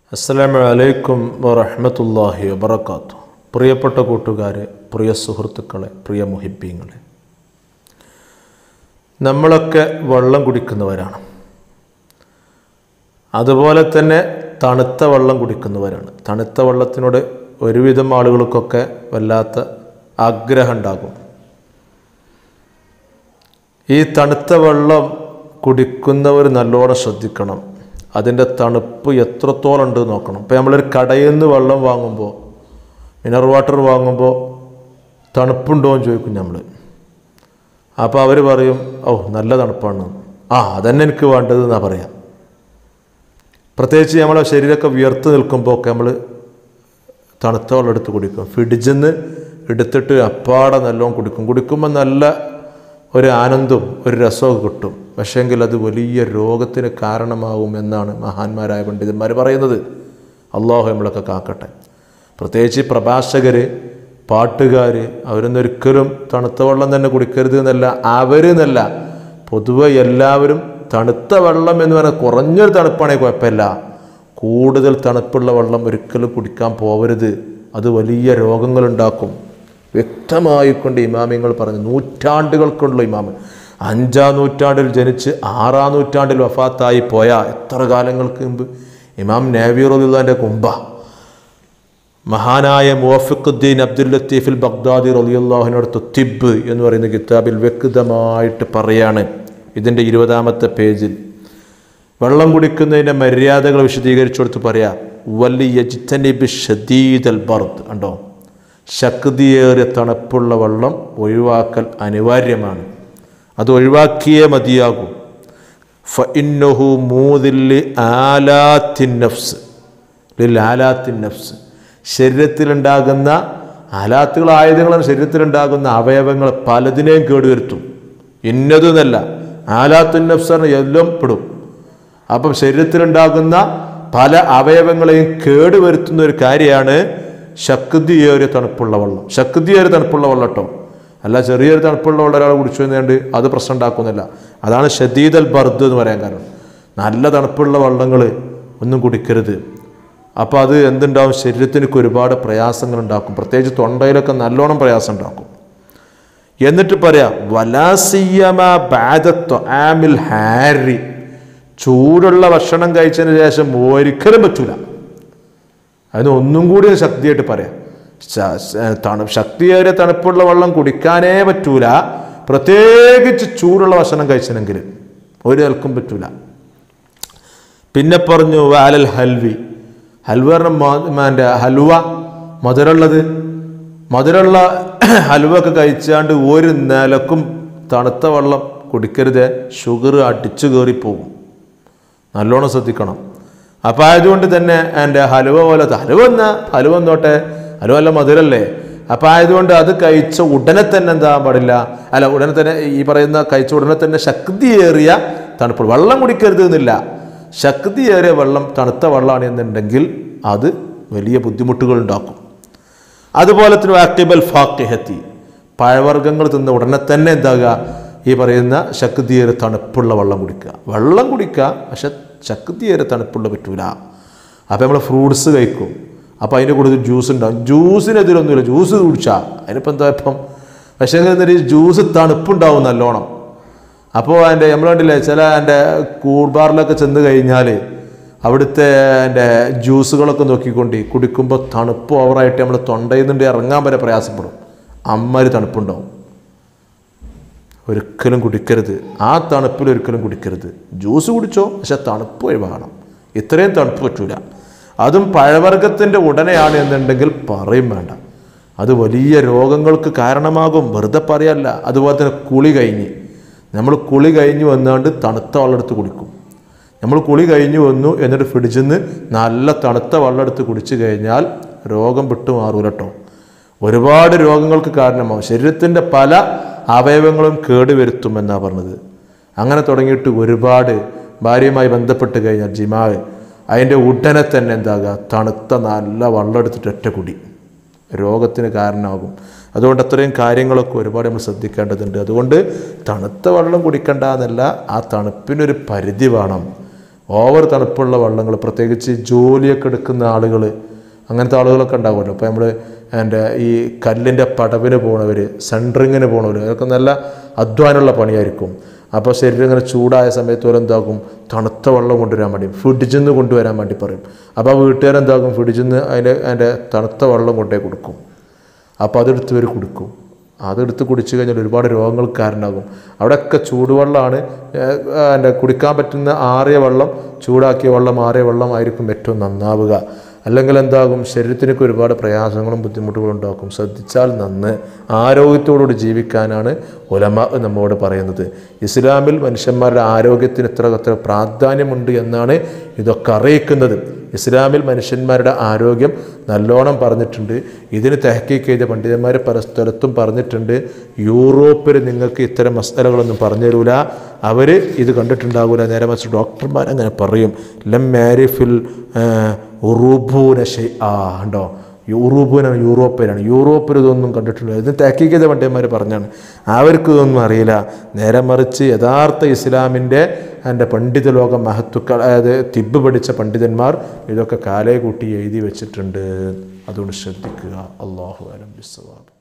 അസ്സലാമു അലൈക്കും വറഹ്മത്തുള്ളാഹി വബറകാത്തു പ്രിയപ്പെട്ട കൂട്ടുകാരെ പ്രിയ സുഹൃത്തുക്കളെ പ്രിയ മുഹിബ്ബീങ്ങളെ നമ്മളൊക്കെ വെള്ളം കുടിക്കുന്നവരാണ് അതുപോലെ തന്നെ തണുത്ത വെള്ളം കുടിക്കുന്നവരാണ് തണുത്ത വെള്ളത്തിനോട് ഒരുവിധം ആളുകൾക്കൊക്കെ വല്ലാത്ത ആഗ്രഹം ഉണ്ടാകും ഈ തണുത്ത വെള്ളം കുടിക്കുന്നവർ നല്ലോണം ശ്രദ്ധിക്കണം അതിൻ്റെ തണുപ്പ് എത്രത്തോളം ഉണ്ട് നോക്കണം ഇപ്പോൾ നമ്മളൊരു കടയിൽ നിന്ന് വെള്ളം വാങ്ങുമ്പോൾ മിനറൽ വാട്ടർ വാങ്ങുമ്പോൾ തണുപ്പുണ്ടോ എന്ന് ചോദിക്കും നമ്മൾ അപ്പോൾ അവർ പറയും ഓ നല്ല തണുപ്പാണ് ആ അതന്നെ എനിക്ക് വേണ്ടത് എന്നാ പറയാം പ്രത്യേകിച്ച് നമ്മളെ ശരീരമൊക്കെ വിയർത്ത് നിൽക്കുമ്പോൾ ഒക്കെ നമ്മൾ തണുത്ത വെള്ളം എടുത്ത് കുടിക്കും ഫ്രിഡ്ജിൽ നിന്ന് എടുത്തിട്ട് അപ്പാടെ നല്ലോണം കുടിക്കും കുടിക്കുമ്പോൾ നല്ല ഒരു ആനന്ദവും ഒരു രസവും കിട്ടും പക്ഷേങ്കിൽ അത് വലിയ രോഗത്തിന് കാരണമാവും എന്നാണ് മഹാന്മാരായ പണ്ഡിതന്മാർ പറയുന്നത് അള്ളാഹു നമ്മളൊക്കെ കാക്കട്ടെ പ്രത്യേകിച്ച് പ്രഭാഷകർ പാട്ടുകാർ അവരൊന്നും ഒരിക്കലും തണുത്ത വെള്ളം തന്നെ കുടിക്കരുത് എന്നല്ല അവർ എന്നല്ല പൊതുവെ എല്ലാവരും തണുത്ത വെള്ളം എന്ന് പറഞ്ഞാൽ കുറഞ്ഞൊരു തണുപ്പാണെങ്കിൽ കുഴപ്പമില്ല കൂടുതൽ തണുപ്പുള്ള വെള്ളം ഒരിക്കലും കുടിക്കാൻ പോവരുത് അത് വലിയ രോഗങ്ങളുണ്ടാക്കും വ്യക്തമായിക്കൊണ്ട് ഇമാമിങ്ങൾ പറഞ്ഞു നൂറ്റാണ്ടുകൾക്കുള്ള ഇമാമ് അഞ്ചാം നൂറ്റാണ്ടിൽ ജനിച്ച് ആറാം നൂറ്റാണ്ടിൽ വഫാത്തായി പോയ എത്ര കാലങ്ങൾക്ക് മുമ്പ് ഇമാം നേവീറുദ്ദാൻ്റെ കുമ്പ മഹാനായ മുവഫിഖുദ്ദീൻ അബ്ദുൽ ലത്തീഫിൽ ബഗ്ദാദി റലിയുല്ലാഹിനടുത്ത് തിബ് എന്ന് പറയുന്ന കിതാബിൽ വ്യക്തമായിട്ട് പറയാണ് ഇതിൻ്റെ ഇരുപതാമത്തെ പേജിൽ വെള്ളം കുടിക്കുന്നതിൻ്റെ മര്യാദകൾ വിശദീകരിച്ചു കൊടുത്ത് പറയാം വലിയ ജിത്തനിബ് ഷദീദൽ ബർദ് ഉണ്ടോ ശക്തിയേറിയ തണുപ്പുള്ള വെള്ളം ഒഴിവാക്കൽ അനിവാര്യമാണ് അത് ഒഴിവാക്കിയേ മതിയാകൂ ഫഇന്നഹു മൂതില്ലി ആലാത്തിൻ നഫ്സ് ലിൽ ആലാത്തിൻ നഫ്സ് ശരീരത്തിലുണ്ടാകുന്ന ആലാത്തുകൾ ആയുധങ്ങളാണ് ശരീരത്തിലുണ്ടാകുന്ന അവയവങ്ങൾ പലതിനെയും കേടുവരുത്തും ഇന്നതെന്നല്ല ആലാത്തുൻ നഫ്സ് എല്ലാം പെടും അപ്പം ശരീരത്തിലുണ്ടാകുന്ന പല അവയവങ്ങളെയും കേടുവരുത്തുന്ന ഒരു കാര്യമാണ് ശക്തിയേറിയ തണുപ്പുള്ള വെള്ളം ശക്തിയേറിയ തണുപ്പുള്ള വെള്ളം കേട്ടോ അല്ല ചെറിയൊരു തണുപ്പുള്ള വെള്ളം ഒരാൾ കുടിച്ചു എന്നതുകൊണ്ട് അത് പ്രശ്നം ഉണ്ടാക്കുന്നില്ല അതാണ് ഷദീദൽ ബർദ് എന്ന് പറയാൻ കാരണം നല്ല തണുപ്പുള്ള വെള്ളങ്ങൾ ഒന്നും കുടിക്കരുത് അപ്പോൾ അത് എന്തുണ്ടാവും ശരീരത്തിനൊക്കെ ഒരുപാട് പ്രയാസങ്ങൾ ഉണ്ടാക്കും പ്രത്യേകിച്ച് തൊണ്ടയിലൊക്കെ നല്ലോണം പ്രയാസം ഉണ്ടാക്കും എന്നിട്ട് പറയാം വലാസിയമ ബാദത്വ ആമിൽ ഹാരി ചൂടുള്ള ഭക്ഷണം കഴിച്ചതിന് ശേഷം ഒരിക്കലും പറ്റൂല അതിന് ഒന്നും കൂടി ശക്തിയായിട്ട് പറയാം തണു ശക്തിയേറിയ തണുപ്പുള്ള വെള്ളം കുടിക്കാനേ പറ്റൂല പ്രത്യേകിച്ച് ചൂടുള്ള ഭക്ഷണം കഴിച്ചനെങ്കിൽ ഒരു നിൽക്കും പറ്റൂല പിന്നെ പറഞ്ഞു വാലൽ ഹൽവി ഹൽവ പറഞ്ഞ ഹൽവ മധുരമുള്ളത് മധുരമുള്ള ഹൽവ ഒക്കെ കഴിച്ചാണ്ട് ഒരു നിലക്കും തണുത്ത വെള്ളം കുടിക്കരുത് ഷുഗർ അടിച്ചു കയറിപ്പോകും നല്ലോണം ശ്രദ്ധിക്കണം അപ്പോൾ ആയതുകൊണ്ട് തന്നെ എൻ്റെ ഹലുവ പോലത്തെ ഹലുവ എന്നാ ഹലുവ എന്നോട്ടെ ഹലുവ അല്ല മധുരല്ലേ അപ്പോൾ ആയതുകൊണ്ട് അത് കഴിച്ച ഉടനെ തന്നെ എന്താ പാടില്ല അല്ല ഉടനെ തന്നെ ഈ പറയുന്ന കഴിച്ച ഉടനെ തന്നെ ശക്തിയേറിയ തണുപ്പ് വെള്ളം കുടിക്കരുത് എന്നില്ല ശക്തിയേറിയ വെള്ളം തണുത്ത വെള്ളമാണ് എന്നുണ്ടെങ്കിൽ അത് വലിയ ബുദ്ധിമുട്ടുകൾ ഉണ്ടാക്കും അതുപോലെ തന്നെ ആക്ടിബൽ ഫാക്കിഹത്തി പഴവർഗ്ഗങ്ങൾ തിന്ന ഉടനെ തന്നെ എന്താകുക ഈ പറയുന്ന ശക്തിയേറെ തണുപ്പുള്ള വെള്ളം കുടിക്കുക വെള്ളം കുടിക്കുക പക്ഷെ ശക്തിയേറെ തണുപ്പുള്ള പറ്റൂല അപ്പോൾ നമ്മൾ ഫ്രൂട്ട്സ് കഴിക്കും അപ്പോൾ അതിൻ്റെ കൂടുതൽ ജ്യൂസ് ഉണ്ടാവും ജ്യൂസിനെതിരൊന്നുമില്ല ജ്യൂസ് കുടിച്ചാൽ അതിനിപ്പോൾ എന്താ ഇപ്പം പക്ഷേ എന്നിട്ട് ജ്യൂസ് തണുപ്പുണ്ടാവും നല്ലോണം അപ്പോൾ എൻ്റെ നമ്മൾ കണ്ടില്ലേ ചില എൻ്റെ കൂൾ ബാറിലൊക്കെ ചെന്ന് കഴിഞ്ഞാൽ അവിടുത്തെ എൻ്റെ ജ്യൂസുകളൊക്കെ നോക്കിക്കൊണ്ട് കുടിക്കുമ്പോൾ തണുപ്പ് ഓവറായിട്ട് നമ്മൾ തൊണ്ടയിൽ നിന്നുണ്ട് ഇറങ്ങാൻ വരെ പ്രയാസപ്പെടും അമ്മര് തണുപ്പുണ്ടാവും ഒരിക്കലും കുടിക്കരുത് ആ തണുപ്പിൽ ഒരിക്കലും കുടിക്കരുത് ജ്യൂസ് കുടിച്ചോ പക്ഷെ തണുപ്പ് ഒഴിവാകണം ഇത്രയും തണുപ്പ് പറ്റൂല അതും പഴവർഗത്തിൻ്റെ ഉടനെയാണ് എന്നുണ്ടെങ്കിൽ പറയും വേണ്ട അത് വലിയ രോഗങ്ങൾക്ക് കാരണമാകും വെറുതെ പറയല്ല അതുപോലെ തന്നെ കുളി കഴിഞ്ഞ് നമ്മൾ കുളി കഴിഞ്ഞ് വന്നാണ്ട് തണുത്ത വെള്ളം എടുത്ത് കുടിക്കും നമ്മൾ കുളി കഴിഞ്ഞ് വന്നു എന്നിട്ട് ഫ്രിഡ്ജിൽ നിന്ന് നല്ല തണുത്ത വെള്ളം എടുത്ത് കുടിച്ചു കഴിഞ്ഞാൽ രോഗം വിട്ടുമാറൂല കേട്ടോ ഒരുപാട് രോഗങ്ങൾക്ക് കാരണമാവും ശരീരത്തിൻ്റെ പല അവയവങ്ങളും കേടുവരുത്തുമെന്നാണ് പറഞ്ഞത് അങ്ങനെ തുടങ്ങിയിട്ട് ഒരുപാട് ഭാര്യയുമായി ബന്ധപ്പെട്ട് കഴിഞ്ഞാൽ ജിമാവ് അതിൻ്റെ ഉടനെ തന്നെ എന്താകുക തണുത്ത നല്ല വെള്ളം എടുത്തിട്ട് ഒറ്റ കുടി രോഗത്തിന് കാരണമാകും അതുകൊണ്ട് അത്രയും കാര്യങ്ങളൊക്കെ ഒരുപാട് നമ്മൾ ശ്രദ്ധിക്കേണ്ടതുണ്ട് അതുകൊണ്ട് തണുത്ത വെള്ളം കുടിക്കണ്ട എന്നല്ല ആ തണുപ്പിനൊരു പരിധി വേണം ഓവർ തണുപ്പുള്ള വെള്ളങ്ങൾ പ്രത്യേകിച്ച് ജോലിയൊക്കെ എടുക്കുന്ന ആളുകൾ അങ്ങനത്തെ ആളുകളൊക്കെ ഉണ്ടാവുമല്ലോ അപ്പോൾ നമ്മൾ എൻ്റെ ഈ കല്ലിൻ്റെ പടവിന് പോണവർ സെൻട്രിങ്ങിന് പോണവർ അതൊക്കെ നല്ല അധ്വാനമുള്ള പണിയായിരിക്കും അപ്പോൾ ശരീരം ഇങ്ങനെ ചൂടായ സമയത്ത് പോലെ എന്താക്കും തണുത്ത വെള്ളം കൊണ്ടുവരാൻ വേണ്ടി ഫ്രിഡ്ജിൽ നിന്ന് കൊണ്ടുവരാൻ വേണ്ടി പറയും അപ്പോൾ ആ വീട്ടുകാരെന്താക്കും ഫ്രിഡ്ജിൽ നിന്ന് അതിൻ്റെ അതിൻ്റെ തണുത്ത വെള്ളം കൊണ്ടേ കൊടുക്കും അപ്പോൾ അതെടുത്ത് ഇവർ കുടിക്കും അതെടുത്ത് കുടിച്ചു കഴിഞ്ഞാൽ ഒരുപാട് രോഗങ്ങൾക്ക് കാരണമാകും അവിടെയൊക്കെ ചൂടുവെള്ളമാണ് ഏഹ്, എൻ്റെ കുടിക്കാൻ പറ്റുന്ന ആറിയ വെള്ളം ചൂടാക്കിയ വെള്ളം ആറിയ വെള്ളമായിരിക്കും ഏറ്റവും നന്നാവുക അല്ലെങ്കിൽ എന്താകും ശരീരത്തിനൊക്കെ ഒരുപാട് പ്രയാസങ്ങളും ബുദ്ധിമുട്ടുകളും ഉണ്ടാക്കും ശ്രദ്ധിച്ചാൽ നന്ന് ആരോഗ്യത്തോടുകൂടി ജീവിക്കാനാണ് ഉലമ നമ്മോട് പറയുന്നത് ഇസ്ലാമിൽ മനുഷ്യന്മാരുടെ ആരോഗ്യത്തിന് ഇത്ര അത്ര പ്രാധാന്യമുണ്ട് എന്നാണ് ഇതൊക്കെ അറിയിക്കുന്നത് ഇസ്ലാമിൽ മനുഷ്യന്മാരുടെ ആരോഗ്യം നല്ലോണം പറഞ്ഞിട്ടുണ്ട് ഇതിന് തെഹക്കീക്ക് ചെയ്ത പണ്ഡിതന്മാർ പല സ്ഥലത്തും പറഞ്ഞിട്ടുണ്ട് യൂറോപ്പിൽ നിങ്ങൾക്ക് ഇത്തരം മസാലകളൊന്നും പറഞ്ഞു തരൂല അവർ ഇത് കണ്ടിട്ടുണ്ടാകൂല നേരെ മറിച്ച് ഡോക്ടർമാർ അങ്ങനെ പറയും ലം മാരിഫിൽ ഉറുബൂന ഷെയ് ആ ഉണ്ടോ യൂറോപ്പിനാണ് യൂറോപ്പിലാണ് യൂറോപ്പിൽ ഇതൊന്നും കണ്ടിട്ടില്ല ഇത് തെഹക്കീക്ക് ചെയ്ത പണ്ഡിതന്മാർ പറഞ്ഞാണ് അവർക്ക് ഇതൊന്നും അറിയില്ല നേരെ മറിച്ച് യഥാർത്ഥ ഇസ്ലാമിൻ്റെ എൻ്റെ പണ്ഡിത ലോകം മഹത്തുക്കൾ അതായത് തിബ് പഠിച്ച പണ്ഡിതന്മാർ ഇതൊക്കെ കാലേ കൂട്ടി എഴുതി വെച്ചിട്ടുണ്ട് അതുകൊണ്ട് ശ്രദ്ധിക്കുക അള്ളാഹു അലം ബിസ്വാബ്